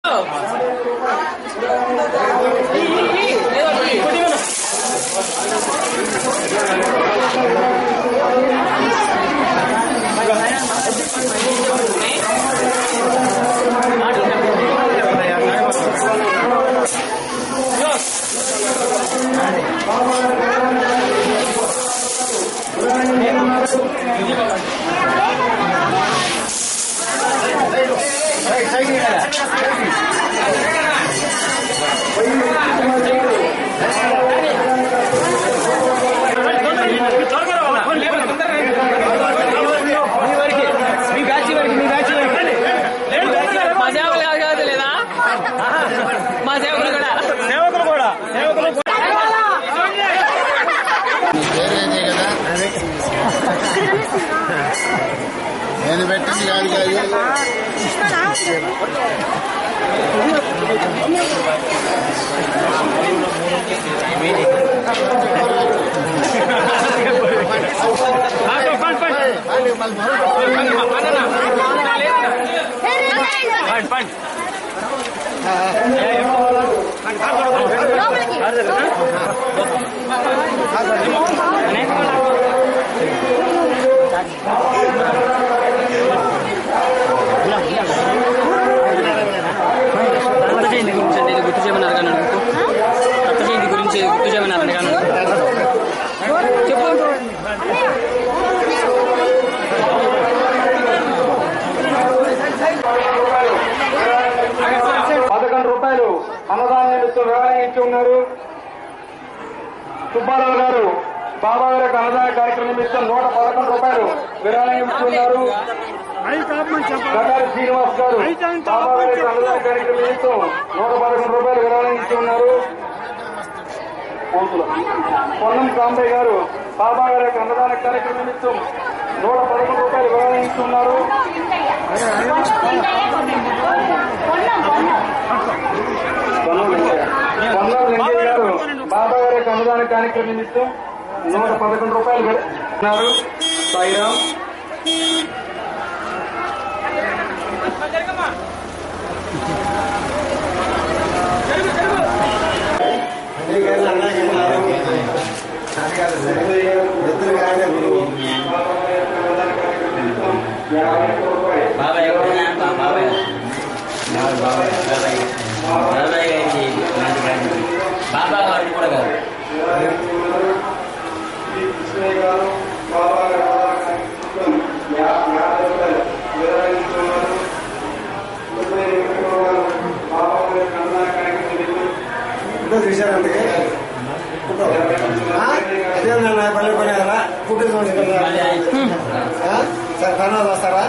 మా సేవకులు కాదు కాదు లేదా మా సేవకులు కూడా సేవకులు కూడా సేవకులు వేరేదే కదా నేను పెట్టింది కాదు కాదు రక్త జయంతి గురించి అంటే గుర్తు చేయమన్నారు కానీ అనుకో రక్త జయంతి గురించి గుర్తు చేయమన్నారు కానీ చెప్పు పదకొండు రూపాయలు అన్నదాన నిమిత్తం వివరణ ఇచ్చి ఉన్నారు సుబ్బారావు గారు బాబా గారి యొక్క అన్నదాన కార్యక్రమం నిమిత్తం నూట పదకొండు రూపాయలు విరాళం ఇచ్చి ఉన్నారు గడారి శ్రీనివాస్ గారు బాబా గారి యొక్క అన్నదాన కార్యక్రమం నిమిత్తం నూట పదకొండు రూపాయలు విరాళం ఇచ్చి ఉన్నారు పోతుల. పొన్నం సాంబయ్య గారు బాబా గారి యొక్క అన్నదాన కార్యక్రమం నిమిత్తం నూట పదకొండు రూపాయలు విరాళం ఇచ్చి ఉన్నారు పొన్నం వెంకయ్య గారు బాబా గారి యొక్క అన్నదాన కార్యక్రమం నిమిత్తం నూట పదకొండు రూపాయలు ఉన్నారు సాయిరామ్ బాబాయ్ ఎవరైనా బాబాయ్ బాబాయ్ బాబాయ్ బాబాయ్ గారికి నాది కాదు బాబా గారికి కూడా కాదు వస్తారా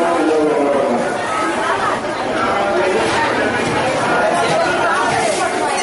ఆ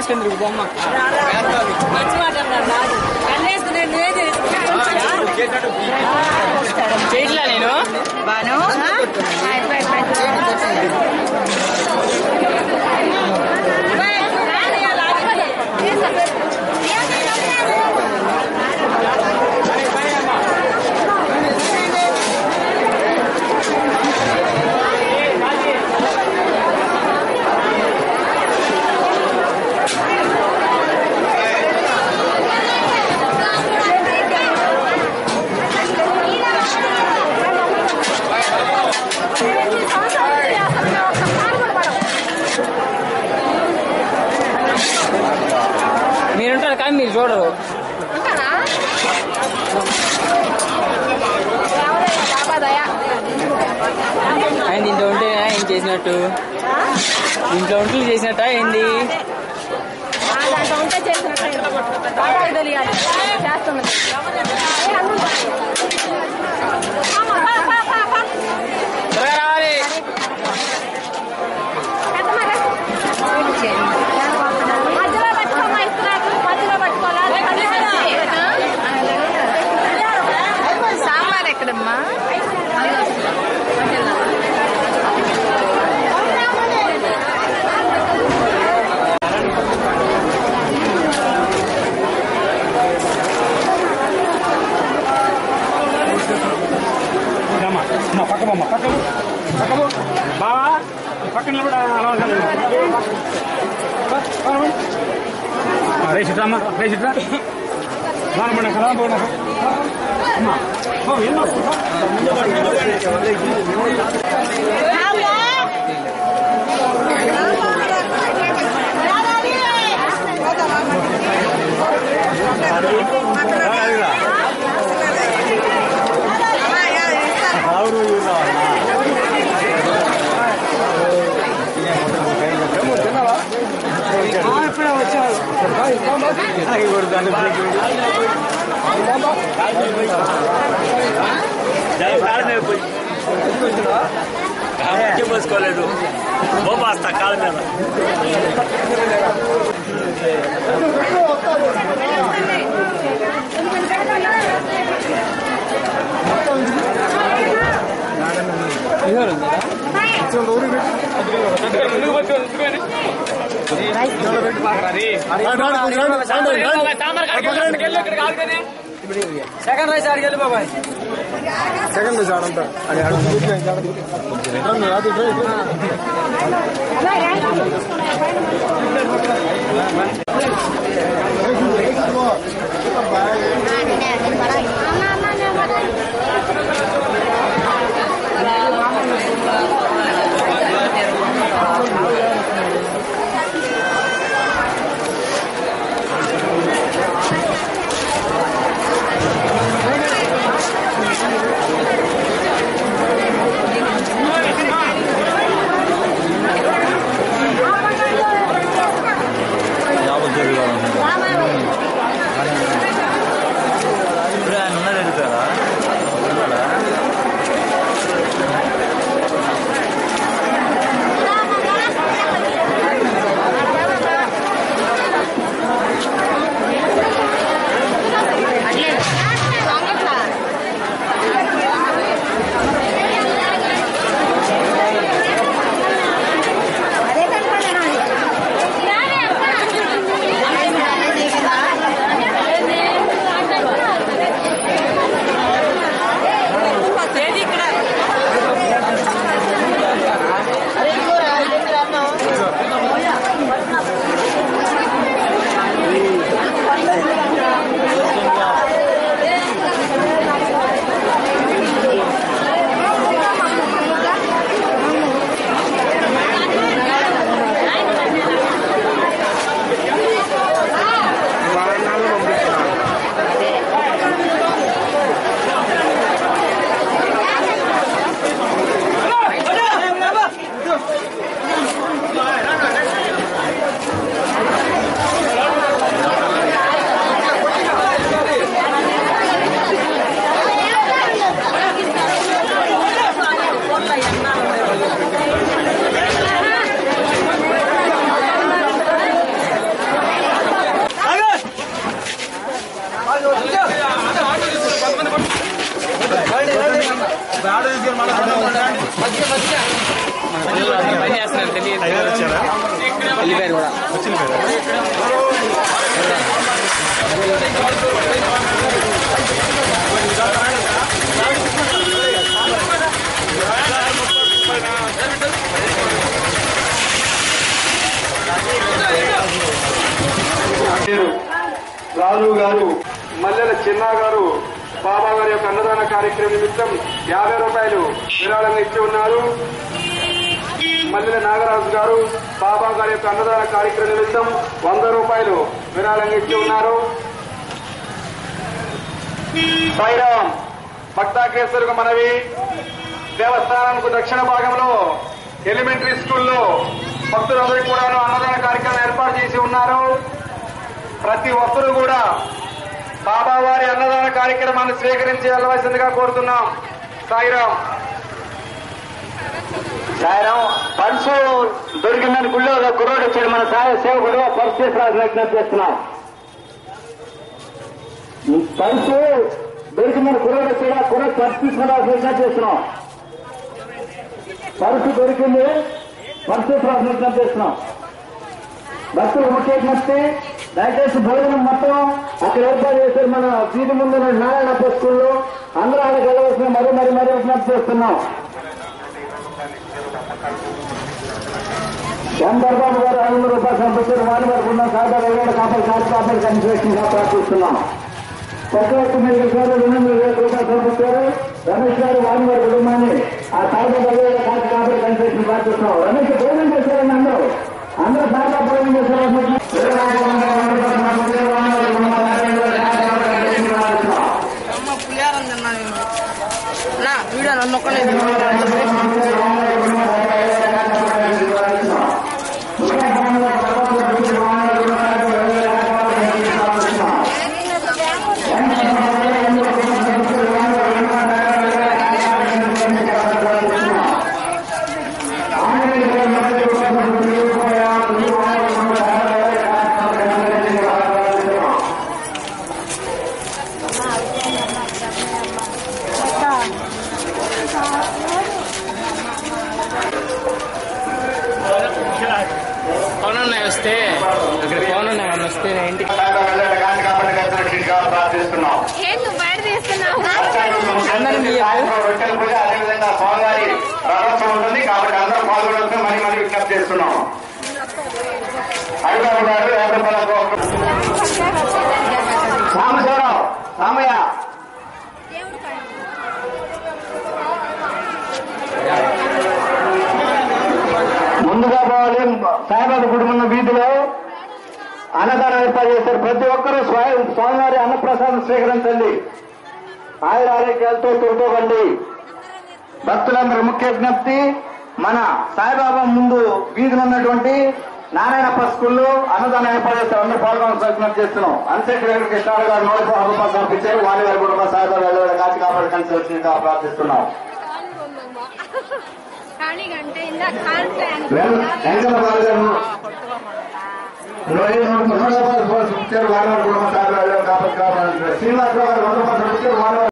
తీసుకొని తిరుగు బొమ్మ మంచి మాట అన్నారు రాజు కన్నేసుకునే నువ్వే చేయట్లా నేను బాను మీరుంటారు కానీ మీరు చూడరు ఆయన దీంట్లో ఉంటే ఏం చేసినట్టు దీంట్లో ఉంటే చేసినట్ట ఏంది దాంట్లో ఉంటే చేసినట్టు బాగా తెలియాలి చేస్తున్నది త్వరగా రావాలి మధ్యలో పట్టుకోమా ఇస్తున్నారు మధ్యలో పట్టుకోవాలి సాంబార్ ఎక్కడమ్మా అమ్మ పక్క బొమ్మ పక్క పక్క బావా పక్కన కూడా అలా రేసిట్రామ్మ రేసిట్రా బాగున్నా కదా బాగున్నా అమ్మా ఎన్నో పోసుకోలేదు బొమ్మాస్తా కాళ్ళ మీద సెకండ్ రైస్ ఆడికి వెళ్ళి బాబాయ్ సెకండ్ ఆడంతా అది మన పిల్లలు అసలు పని చేస్తున్నారు తెలియదు వెళ్ళిపోయారు కూడా పేరు రాజు గారు మల్లెల చిన్న గారు బాబా గారి యొక్క అన్నదాన కార్యక్రమం నిమిత్తం యాభై రూపాయలు విరాళంగా ఇచ్చి ఉన్నారు మల్లెల నాగరాజు గారు బాబా గారి యొక్క అన్నదాన కార్యక్రమం నిమిత్తం వంద రూపాయలు విరాళంగా ఇచ్చి ఉన్నారు సాయిరాం భక్తాకేశ్వరకు మనవి దేవస్థానానికి దక్షిణ భాగంలో ఎలిమెంటరీ స్కూల్లో భక్తులందరికీ కూడా అన్నదాన కార్యక్రమం ఏర్పాటు చేసి ఉన్నారు ప్రతి ఒక్కరూ కూడా బాబావారి అన్నదాన కార్యక్రమాన్ని స్వీకరించి వెళ్ళవలసిందిగా కోరుతున్నాం సాయిరాం సాయం పర్సు దొరికిందని గుళ్ళో ఒక కుర్రోడు వచ్చాడు మన సాయ సేవకుడు పర్సు తీసుకురావాల్సిన విజ్ఞప్తి చేస్తున్నాం ఈ పర్సు దొరికిందని కుర్రోడు వచ్చాడు ఆ కుర్రోడు పర్సు తీసుకురావాల్సిన విజ్ఞప్తి చేస్తున్నాం పర్సు దొరికింది పర్సు తీసుకురావాల్సిన విజ్ఞప్తి చేస్తున్నాం భక్తులు ముఖ్య విజ్ఞప్తి దయచేసి భోజనం మొత్తం అక్కడ ఏర్పాటు చేశారు మన వీధి ముందు ఉన్న నారాయణ స్కూల్లో అందరూ అక్కడికి వెళ్ళవలసిన మరీ మరీ మరీ విజ్ఞప్తి చేస్తున్నాం చంద్రబాబు గారు ఐదు వందల రూపాయలు సంపించారు వారి వరకు ఉన్న సాధారణ ఏడు కాపలు కాపు కాపలు కన్సలేషన్గా ప్రార్థిస్తున్నాం చక్రవర్తి మెడికల్ సార్ రెండు వందల వేల రూపాయలు సంపించారు రమేష్ గారు వారి వారి కుటుంబాన్ని ఆ సాధారణ ఏడు కాపు కాపలు కన్సలేషన్ ప్రార్థిస్తున్నాం రమేష్ భోజనం చేశారని అందరూ అందరూ సాధారణ భోజనం చేశారు అమ్మ పులిహారం తిన్నా నేను నా వీడియో నన్ను ఒక్కనే పవన్ ఉన్నాయి వస్తే అక్కడ పవన్ ఉన్నాయి వాళ్ళు వస్తే ఇంటికి ప్రార్థిస్తున్నాం ఏ నువ్వు బయట తీస్తున్నావు అందరం రొట్టెల పూజ అదేవిధంగా స్వామివారి రథోత్సవం ఉంటుంది కాబట్టి అందరూ పాల్గొనడం మరీ మరీ విజ్ఞప్తి చేస్తున్నాం హరిబాబు గారు యాభై రూపాయలకు రామశివరావు రామయ్య ముందుగా పోవాలి సాయిబాబా గుడి ఉన్న వీధిలో అన్నదానం ఏర్పాటు చేశారు ప్రతి ఒక్కరూ స్వయం స్వామివారి అన్నప్రసాదం స్వీకరించండి ఆయుర ఆరోగ్యాలతో తోడుకోకండి భక్తులందరూ ముఖ్య విజ్ఞప్తి మన సాయిబాబా ముందు వీధిలో ఉన్నటువంటి నారాయణప్ప స్కూల్లో అన్నదానం ఏర్పాటు చేస్తారు అందరూ పాల్గొనాలని విజ్ఞప్తి చేస్తున్నాం అన్సెట్ వెంకట కృష్ణారావు గారు నూట పది రూపాయలు సమర్పించారు వారి వారి కుటుంబ సాయిబాబా వెళ్ళి కాచి కాపాడు కలిసి ప్రార్థిస్తున్నాం కానీ అంటే ఇందాక కాల్ ప్లాన్ వెంకటరావు గారు నూట పది రూపాయలు సమర్పించారు వారి వారి కుటుంబ సాయిబాబా వెళ్ళి కాపాడు కాపాడు శ్రీనివాసరావు గారు వంద రూపాయలు సమర్పించారు వారి వారి